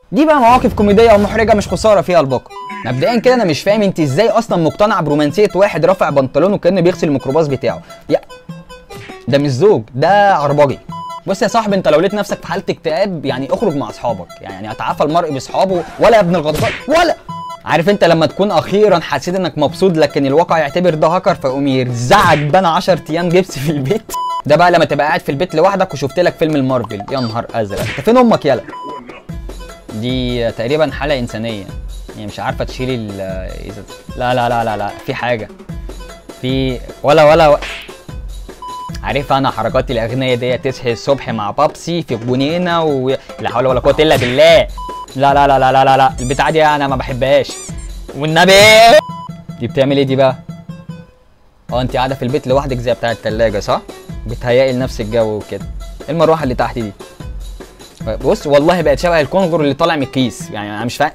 دي بقى مواقف كوميديه ومحرجه مش خساره فيها الباقه مبدئيا كده انا مش فاهم انت ازاي اصلا مقتنعه برومانسيه واحد رافع بنطلونه كانه بيغسل الميكروباص بتاعه يا ده مش زوج ده عربجي بص يا صاحبي انت لو لقيت نفسك في حاله اكتئاب يعني اخرج مع اصحابك يعني اتعافى المرء باصحابه ولا يا ابن الغضبان ولا عارف انت لما تكون اخيرا حسيت انك مبسوط لكن الواقع يعتبر ده هاكر فيقوم يرزعك بنا 10 ايام جبس في البيت ده بقى لما تبقى قاعد في البيت لوحدك وشفت لك فيلم المارفل يا نهار ازرق انت فين امك يالا دي تقريبا حاله انسانيه يعني مش عارفه تشيل ال لا لا لا لا لا في حاجه في ولا ولا عارف انا حركات الاغنيه دي تصحي الصبح مع بابسي في جنينه و... لا حول ولا قوه الا بالله لا لا لا لا لا لا, لا. البتاعه دي انا ما بحبهاش والنبي دي بتعمل ايه دي بقى اه انت قاعده في البيت لوحدك زي بتاع التلاجة صح بتهيئي لنفس الجو وكده ايه المروحه اللي تحت دي بص والله بقت شبه الكونغر اللي طالع من الكيس يعني انا مش فاهم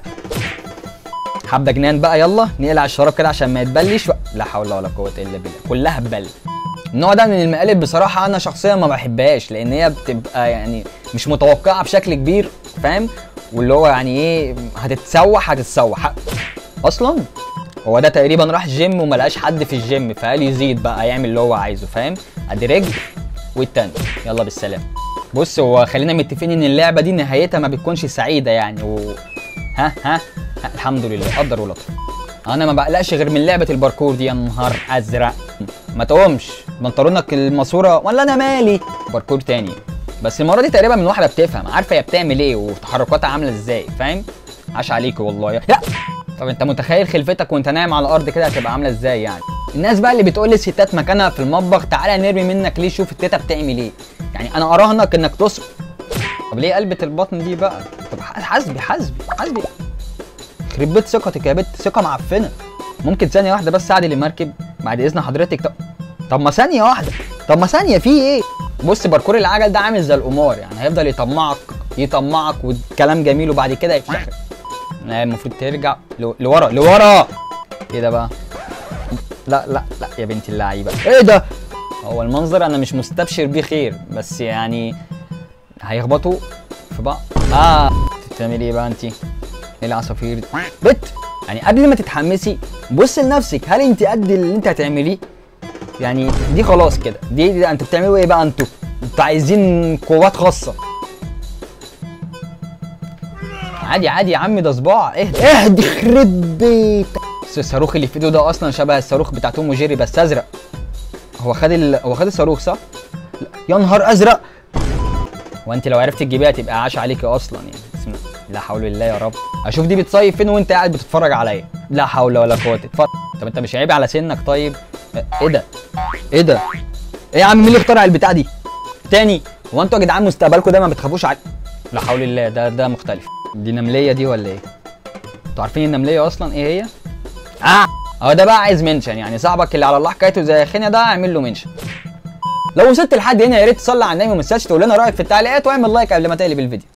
حبه جنان بقى يلا نقلع الشراب كده عشان ما يتبلش و... لا حول ولا قوه الا بالله كلها بل النوع ده من المقالب بصراحه انا شخصيا ما بحبهاش لان هي بتبقى يعني مش متوقعه بشكل كبير فاهم واللي هو يعني ايه هتتسوح هتتسوح اصلا هو ده تقريبا راح جيم وما لقاش حد في الجيم فقال يزيد بقى يعمل اللي هو عايزه فاهم ادي رجل والتاني يلا بالسلامه بص هو خلينا متفقين ان اللعبه دي نهايتها ما بتكونش سعيده يعني و... ها ها, ها الحمد لله قدر ولطف انا ما بقلقش غير من لعبه الباركور دي يا نهار ازرق ما تقومش بنطلونك الماسوره ولا انا مالي باركور تاني بس المره دي تقريبا من واحده بتفهم عارفه هي بتعمل ايه وتحركاتها عامله ازاي فاهم عاش عليك والله يا طب انت متخيل خلفتك وانت نايم على الارض كده هتبقى عامله ازاي يعني الناس بقى اللي بتقول للستات مكانها في المطبخ تعالى نرمي منك ليه شوف التيتا بتعمل ايه يعني انا اراهنك انك تصبر طب ليه قلبة البطن دي بقى طب حاسبي حاسبي حاسبي يخرب بيت ثقتك يا بت ثقه معفنه ممكن ثانيه واحده بس اعدل المركب بعد اذن حضرتك طب طب ما ثانيه واحده طب ما ثانيه في ايه بص باركور العجل ده عامل زي القمار يعني هيفضل يطمعك يطمعك والكلام جميل وبعد كده يفتخر لا المفروض ترجع لو- لورا لورا ايه ده بقى لا لا لا يا بنت اللعيبه ايه ده هو المنظر انا مش مستبشر بيه خير بس يعني هيخبطوا في بعض اه بتعملي ايه بقى انت ايه العصافير دي؟ بت يعني قبل ما تتحمسي بص لنفسك هل انت قد اللي انت هتعمليه يعني دي خلاص كده دي, دي انتوا بتعملوا ايه بقى انتوا انتوا عايزين قوات خاصه عادي عادي يا عم ده صباع اهدى اهدى يخرب بيتك بس الصاروخ اللي في ايده ده اصلا شبه الصاروخ بتاع توم وجيري بس ازرق هو خد ال... هو خد الصاروخ صح؟ لا. يا نهار ازرق وانت لو عرفت تجيبيها تبقى عاش عليكي اصلا يعني بسم الله لا حول الله يا رب اشوف دي بتصيف فين وانت قاعد بتتفرج عليا لا حول ولا قوه اتفرج طب انت مش عيب على سنك طيب ايه ده ايه ده ايه يا عم مين اللي اخترع البتاع دي تاني هو انتوا يا جدعان مستقبلكم ده ما بتخافوش على لا حول الله ده ده مختلف دي نمليه دي ولا ايه انتوا عارفين النمليه اصلا ايه هي اه هو ده بقى عايز منشن يعني صاحبك اللي على الله حكايته زي خينا ده اعمل له منشن لو وصلت لحد هنا يا ريت تصلي على النبي وما تنساش تقول لنا رايك في التعليقات واعمل لايك قبل ما تقلب الفيديو